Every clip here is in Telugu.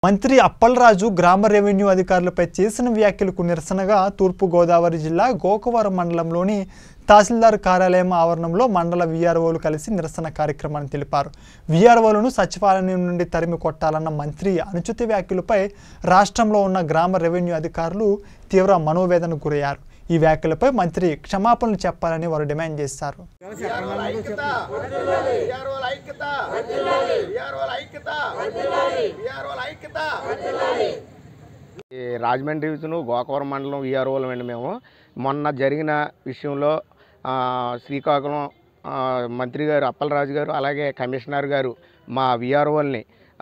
మంత్రి అప్పలరాజు గ్రామ రెవెన్యూ అధికారులపై చేసిన వ్యాఖ్యలకు నిరసనగా తూర్పుగోదావరి జిల్లా గోకవరం మండలంలోని తహసీల్దార్ కార్యాలయం ఆవరణంలో మండల వీఆర్ఓలు కలిసి నిరసన కార్యక్రమాన్ని తెలిపారు వీఆర్ఓలను సచివాలయం నుండి తరిమి కొట్టాలన్న మంత్రి అనుచిత వ్యాఖ్యలపై రాష్ట్రంలో ఉన్న గ్రామ రెవెన్యూ అధికారులు తీవ్ర మనోవేదనకు గురయ్యారు ఈ వ్యాఖ్యలపై మంత్రి క్షమాపణలు చెప్పాలని వారు డిమాండ్ చేశారు ఐక్యత విఆర్ఓల ఐక్యత విఆర్ఓల ఐక్యత విఆర్ఓల ఐక్యత ఈ రాజమండ్రి డివిజను గోకవరం మండలం విఆర్ఓలం అండి మేము మొన్న జరిగిన విషయంలో ఆ, శ్రీకాకుళం ఆ, మంత్రి గారు అప్పలరాజు గారు అలాగే కమిషనర్ గారు మా విఆర్ఓల్ని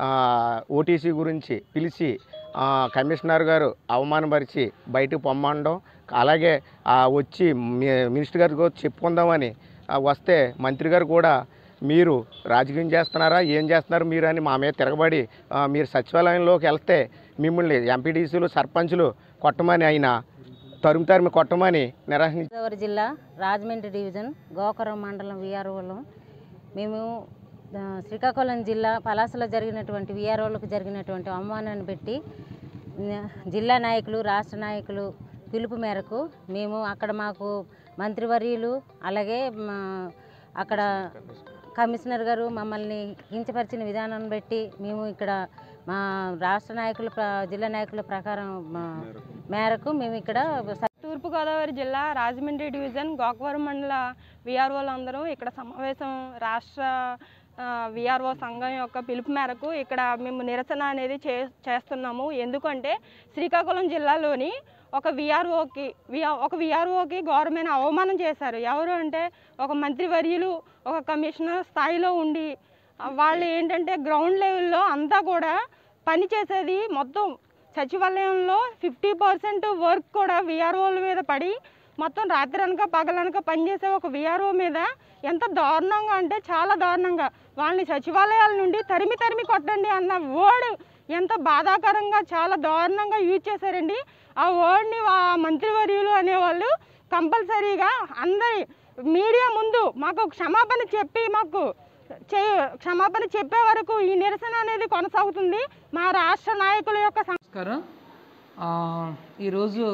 ఓటీసీ గురించి పిలిచి ఆ, కమిషనర్ గారు అవమానపరిచి బయటకు పొమ్మనడం అలాగే ఆ, వచ్చి మీ- మినిస్టర్ గారికి చెప్పుకుందామని ఆ, వస్తే మంత్రి గారు కూడా మీరు రాజకీయం చేస్తున్నారా ఏం చేస్తున్నారు మీరు అని మా మీద తిరగబడి ఆ, మీరు సచివాలయంలోకి వెళ్తే మిమ్మల్ని ఎంపీడీసీలు సర్పంచులు కొట్టమని ఆయన తరుము తరిమి కొట్టమని నిరసించి గోదావరి జిల్లా రాజమండ్రి డివిజన్ గోకరం మండలం విఆర్ఓలం మేము ఆ, శ్రీకాకుళం జిల్లా పలాసలో జరిగినటువంటి విఆర్ఓలకు జరిగినటువంటి అవమానాన్ని పెట్టి ఆ, జిల్లా నాయకులు రాష్ట్ర నాయకులు పిలుపు మేరకు మేము అక్కడ మాకు మంత్రివర్యులు అలాగే మా అక్కడ కమిషనర్ గారు మమ్మల్ని కించపరిచిన విధానాన్ని బట్టి మేము ఇక్కడ మా రాష్ట్ర నాయకుల ప్ర- జిల్లా నాయకుల ప్రకారం మా మేరకు మేము ఇక్కడ తూర్పుగోదావరి జిల్లా రాజమండ్రి డివిజన్ గోకవరం మండల విఆర్ఓలు అందరూ ఇక్కడ సమావేశం రాష్ట్ర విఆర్ఓ సంఘం యొక్క పిలుపు మేరకు ఇక్కడ మేము నిరసన అనేది చే చేస్తున్నాము ఎందుకంటే శ్రీకాకుళం జిల్లాలోని ఒక విఆర్ఓకి ఒక విఆర్ఓకి గవర్నమెంట్ అవమానం చేశారు ఎవరు అంటే ఒక మంత్రివర్యులు ఒక కమిషనర్ స్థాయిలో ఉండి ఆ, వాళ్ళు ఏంటంటే గ్రౌండ్ లెవెల్లో అంతా కూడా పని చేసేది మొత్తం సచివాలయంలో ఫిఫ్టీ పర్సెంట్ వర్క్ కూడా విఆర్ఓల మీద పడి మొత్తం రాత్రనక పగలనక పనిచేసే ఒక విఆర్ఓ మీద ఎంత దారుణంగా అంటే చాలా దారుణంగా వాళ్ళని సచివాలయాల నుండి తరిమి తరిమి కొట్టండి అన్న వర్డ్ ఎంత బాధాకరంగా చాలా దారుణంగా యూజ్ చేశారండి ఆ వర్డ్ని ఆ మంత్రివర్యులు అనేవాళ్ళు కంపల్సరీగా అందరి మీడియా ముందు మాకు క్షమాపణ చెప్పి మాకు చే క్షమాపణ చెప్పే వరకు ఈ నిరసన అనేది కొనసాగుతుంది మా రాష్ట్ర నాయకుల యొక్క సం- నమస్కారం ఆ, ఈరోజు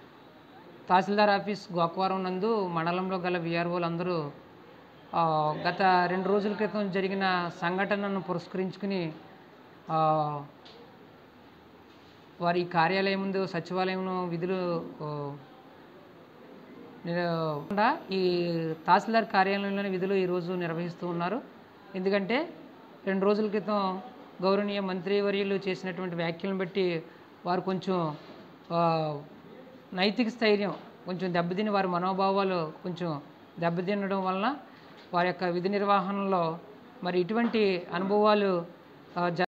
తహసీల్దార్ ఆఫీస్ గోకవరం నందు మండలంలో గల విఆర్ఓలు అందరూ ఆ, గత రెండు రోజుల క్రితం జరిగిన సంఘటనను పురస్కరించుకుని ఆ, వారి కార్యాలయం ముందు సచివాలయం విధులు ఆ, నిర- కాకుండా ఈ తహసీల్దార్ కార్యాలయంలోని విధులు ఈరోజు నిర్వహిస్తూ ఉన్నారు ఎందుకంటే రెండు రోజుల క్రితం గౌరవనీయ మంత్రివర్యులు చేసినటువంటి వ్యాఖ్యలను బట్టి వారు కొంచెం ఆ, నైతిక స్థైర్యం కొంచెం దెబ్బతిని వారి మనోభావాలు కొంచెం దెబ్బతినడం వలన వారి యొక్క విధి నిర్వహణలో మరి ఇటువంటి అనుభవాలు ఆ, జ